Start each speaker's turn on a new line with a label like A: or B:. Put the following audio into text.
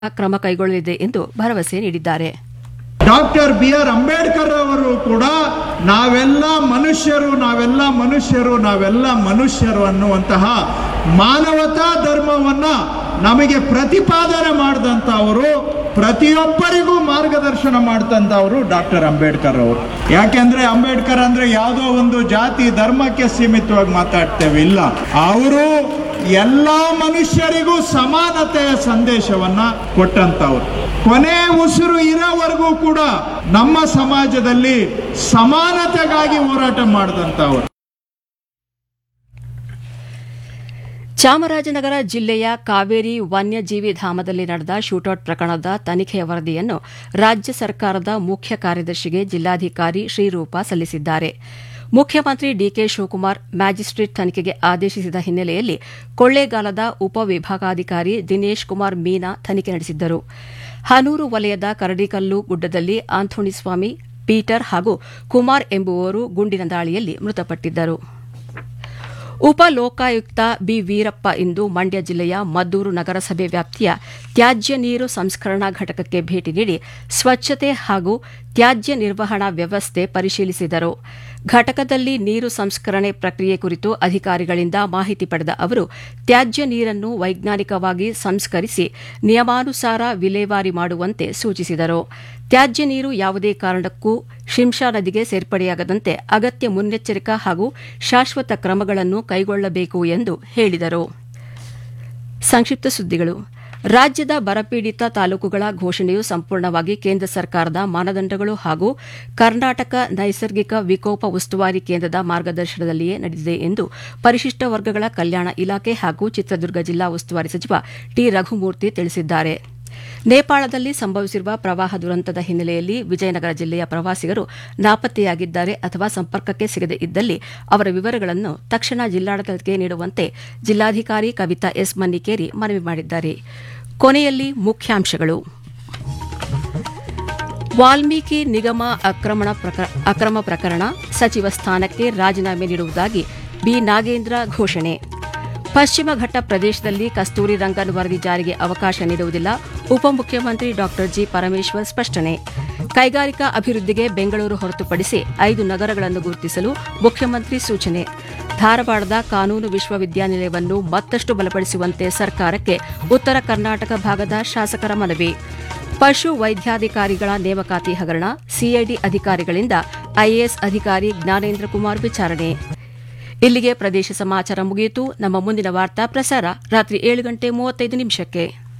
A: ಕ್ರಮ ಕೈಗೊಳ್ಳಲಿದೆ ಎಂದು ಭರವಸೆ ನೀಡಿದ್ದಾರೆ
B: ಡಾಕ್ಟರ್ ಬಿ ಆರ್ ಅಂಬೇಡ್ಕರ್ ಅವರು ಕೂಡ ನಾವೆಲ್ಲ ಮನುಷ್ಯರು ನಾವೆಲ್ಲ ಮನುಷ್ಯರು ನಾವೆಲ್ಲ ಮನುಷ್ಯರು ಅನ್ನುವಂತಹ ಮಾನವತಾ ಧರ್ಮವನ್ನ ನಮಗೆ ಪ್ರತಿಪಾದನೆ ಮಾಡಿದಂಥವರು ಪ್ರತಿಯೊಬ್ಬರಿಗೂ ಮಾರ್ಗದರ್ಶನ ಮಾಡ್ತಂಥವರು ಡಾಕ್ಟರ್ ಅಂಬೇಡ್ಕರ್ ಅವರು ಯಾಕೆಂದ್ರೆ ಅಂಬೇಡ್ಕರ್ ಅಂದ್ರೆ ಯಾವುದೋ ಒಂದು ಜಾತಿ ಧರ್ಮಕ್ಕೆ ಸೀಮಿತವಾಗಿ ಮಾತಾಡ್ತೇವೆ ಇಲ್ಲ ಅವರು ಎಲ್ಲ ಮನುಷ್ಯರಿಗೂ ಸಮಾನತೆಯ ಸಂದೇಶವನ್ನ ಕೊಟ್ಟಂತವ್ರು ಕೊನೆ ಉಸಿರು ಇರೋವರೆಗೂ ಕೂಡ ನಮ್ಮ ಸಮಾಜದಲ್ಲಿ ಸಮಾನತೆಗಾಗಿ ಹೋರಾಟ ಮಾಡಿದಂತವ್ರು
A: ಚಾಮರಾಜನಗರ ಜಿಲ್ಲೆಯ ಕಾವೇರಿ ವನ್ಯಜೀವಿ ಧಾಮದಲ್ಲಿ ನಡೆದ ಶೂಟೌಟ್ ಪ್ರಕರಣದ ತನಿಖೆಯ ವರದಿಯನ್ನು ರಾಜ್ಯ ಸರ್ಕಾರದ ಮುಖ್ಯ ಕಾರ್ಯದರ್ಶಿಗೆ ಜಿಲ್ಲಾಧಿಕಾರಿ ಶ್ರೀರೂಪ ಸಲ್ಲಿಸಿದ್ದಾರೆ ಮುಖ್ಯಮಂತ್ರಿ ಡಿಕೆ ಶಿವಕುಮಾರ್ ಮ್ಯಾಜಿಸ್ಟ್ರೇಟ್ ತನಿಖೆಗೆ ಆದೇಶಿಸಿದ ಹಿನ್ನೆಲೆಯಲ್ಲಿ ಕೊಳ್ಳೇಗಾಲದ ಉಪವಿಭಾಗಾಧಿಕಾರಿ ದಿನೇಶ್ ಕುಮಾರ್ ಮೀನಾ ತನಿಖೆ ನಡೆಸಿದ್ದರು ಹನೂರು ವಲಯದ ಕರಡಿಕಲ್ಲು ಗುಡ್ಡದಲ್ಲಿ ಆಂಥೋಣಿಸ್ವಾಮಿ ಪೀಟರ್ ಹಾಗೂ ಕುಮಾರ್ ಎಂಬುವವರು ಗುಂಡಿನ ದಾಳಿಯಲ್ಲಿ ಮೃತಪಟ್ಟಿದ್ದರು ಉಪ ಲೋಕಾಯುಕ್ತ ಬಿ ವೀರಪ್ಪ ಇಂದು ಮಂಡ್ಯ ಜಿಲ್ಲೆಯ ಮದ್ದೂರು ನಗರಸಭೆ ವ್ಯಾಪ್ತಿಯ ತ್ಯಾಜ್ಯ ನೀರು ಸಂಸ್ಕರಣಾ ಘಟಕಕ್ಕೆ ಭೇಟಿ ನೀಡಿ ಸ್ವಚ್ಛತೆ ಹಾಗೂ ತ್ಯಾಜ್ಯ ನಿರ್ವಹಣಾ ವ್ಯವಸ್ಥೆ ಪರಿಶೀಲಿಸಿದರು ಘಟಕದಲ್ಲಿ ನೀರು ಸಂಸ್ಕರಣೆ ಪ್ರಕ್ರಿಯೆ ಕುರಿತು ಅಧಿಕಾರಿಗಳಿಂದ ಮಾಹಿತಿ ಪಡೆದ ಅವರು ತ್ಯಾಜ್ಯ ನೀರನ್ನು ವೈಜ್ಞಾನಿಕವಾಗಿ ಸಂಸ್ಕರಿಸಿ ನಿಯಮಾನುಸಾರ ವಿಲೇವಾರಿ ಮಾಡುವಂತೆ ಸೂಚಿಸಿದರು ತ್ಯಾಜ್ಯ ನೀರು ಯಾವುದೇ ಕಾರಣಕ್ಕೂ ಶಿಂಷಾ ನದಿಗೆ ಸೇರ್ಪಡೆಯಾಗದಂತೆ ಅಗತ್ಯ ಮುನ್ನೆಚ್ಚರಿಕಾ ಹಾಗೂ ಶಾಶ್ವತ ಕ್ರಮಗಳನ್ನು ಕೈಗೊಳ್ಳಬೇಕು ಎಂದು ಹೇಳಿದರು ಸಂಕ್ಷಿಪ್ತ ಸುದ್ದಿಗಳು ರಾಜ್ಯದ ಬರಪೀಡಿತ ತಾಲೂಕುಗಳ ಘೋಷಣೆಯು ಸಂಪೂರ್ಣವಾಗಿ ಕೇಂದ್ರ ಸರ್ಕಾರದ ಮಾನದಂಡಗಳು ಹಾಗೂ ಕರ್ನಾಟಕ ನೈಸರ್ಗಿಕ ವಿಕೋಪ ಉಸ್ತುವಾರಿ ಕೇಂದ್ರದ ಮಾರ್ಗದರ್ಶನದಲ್ಲಿಯೇ ನಡೆದಿದೆ ಎಂದು ಪರಿಶಿಷ್ಟ ವರ್ಗಗಳ ಕಲ್ಯಾಣ ಇಲಾಖೆ ಹಾಗೂ ಚಿತ್ರದುರ್ಗ ಜಿಲ್ಲಾ ಉಸ್ತುವಾರಿ ಸಚಿವ ಟಿ ರಘುಮೂರ್ತಿ ತಿಳಿಸಿದ್ದಾರೆ ನೇಪಾಳದಲ್ಲಿ ಸಂಭವಿಸಿರುವ ಪ್ರವಾಹ ದುರಂತದ ಹಿನ್ನೆಲೆಯಲ್ಲಿ ವಿಜಯನಗರ ಜಿಲ್ಲೆಯ ಪ್ರವಾಸಿಗರು ನಾಪತ್ತೆಯಾಗಿದ್ದಾರೆ ಅಥವಾ ಸಂಪರ್ಕಕ್ಕೆ ಸಿಗದೇ ಇದ್ದಲ್ಲಿ ಅವರ ವಿವರಗಳನ್ನು ತಕ್ಷಣ ಜಿಲ್ಲಾಡಳಿತಕ್ಕೆ ನೀಡುವಂತೆ ಜಿಲ್ಲಾಧಿಕಾರಿ ಕವಿತಾ ಎಸ್ ಮನ್ನಿಕೇರಿ ಮನವಿ ಮಾಡಿದ್ದಾರೆ ಕೊನೆಯಲ್ಲಿ ಮುಖ್ಯಾಂಶಗಳು ವಾಲ್ಮೀಕಿ ನಿಗಮ ಅಕ್ರಮಣ ಪ್ರಕ- ಅಕ್ರಮ ಪ್ರಕರಣ ಸಚಿವ ಸ್ಥಾನಕ್ಕೆ ರಾಜೀನಾಮೆ ನೀಡುವುದಾಗಿ ಬಿ ನಾಗೇಂದ್ರ ಘೋಷಣೆ ಪಶ್ಚಿಮ ಘಟ್ಟ ಪ್ರದೇಶದಲ್ಲಿ ಕಸ್ತೂರಿ ರಂಗನ್ ವರದಿ ಜಾರಿಗೆ ಅವಕಾಶ ನೀಡುವುದಿಲ್ಲ ಉಪಮುಖ್ಯಮಂತ್ರಿ ಡಾ ಜಿ ಪರಮೇಶ್ವರ್ ಸ್ಪಷ್ಟನೆ ಕೈಗಾರಿಕಾ ಅಭಿವೃದ್ಧಿಗೆ ಬೆಂಗಳೂರು ಹೊರತುಪಡಿಸಿ ಐದು ನಗರಗಳನ್ನು ಗುರುತಿಸಲು ಮುಖ್ಯಮಂತ್ರಿ ಸೂಚನೆ ಧಾರವಾಡದ ಕಾನೂನು ವಿಶ್ವವಿದ್ಯಾನಿಲಯವನ್ನು ಮತ್ತಷ್ಟು ಬಲಪಡಿಸುವಂತೆ ಸರ್ಕಾರಕ್ಕೆ ಉತ್ತರ ಕರ್ನಾಟಕ ಭಾಗದ ಶಾಸಕರ ಮನವಿ ಪಶು ವೈದ್ಯಾಧಿಕಾರಿಗಳ ನೇಮಕಾತಿ ಹಗರಣ ಸಿಐಡಿ ಅಧಿಕಾರಿಗಳಿಂದ ಐಎಎಸ್ ಅಧಿಕಾರಿ ಜ್ಞಾನೇಂದ್ರ ಕುಮಾರ್ ವಿಚಾರಣೆ ಇಲ್ಲಿಗೆ ಪ್ರದೇಶ ಸಮಾಚಾರ ಮುಗಿಯಿತು ನಮ್ಮ ಮುಂದಿನ ವಾರ್ತಾ ಪ್ರಸಾರ ರಾತ್ರಿ ಏಳು ಗಂಟೆ ಮೂವತ್ತೈದು ನಿಮಿಷಕ್ಕೆ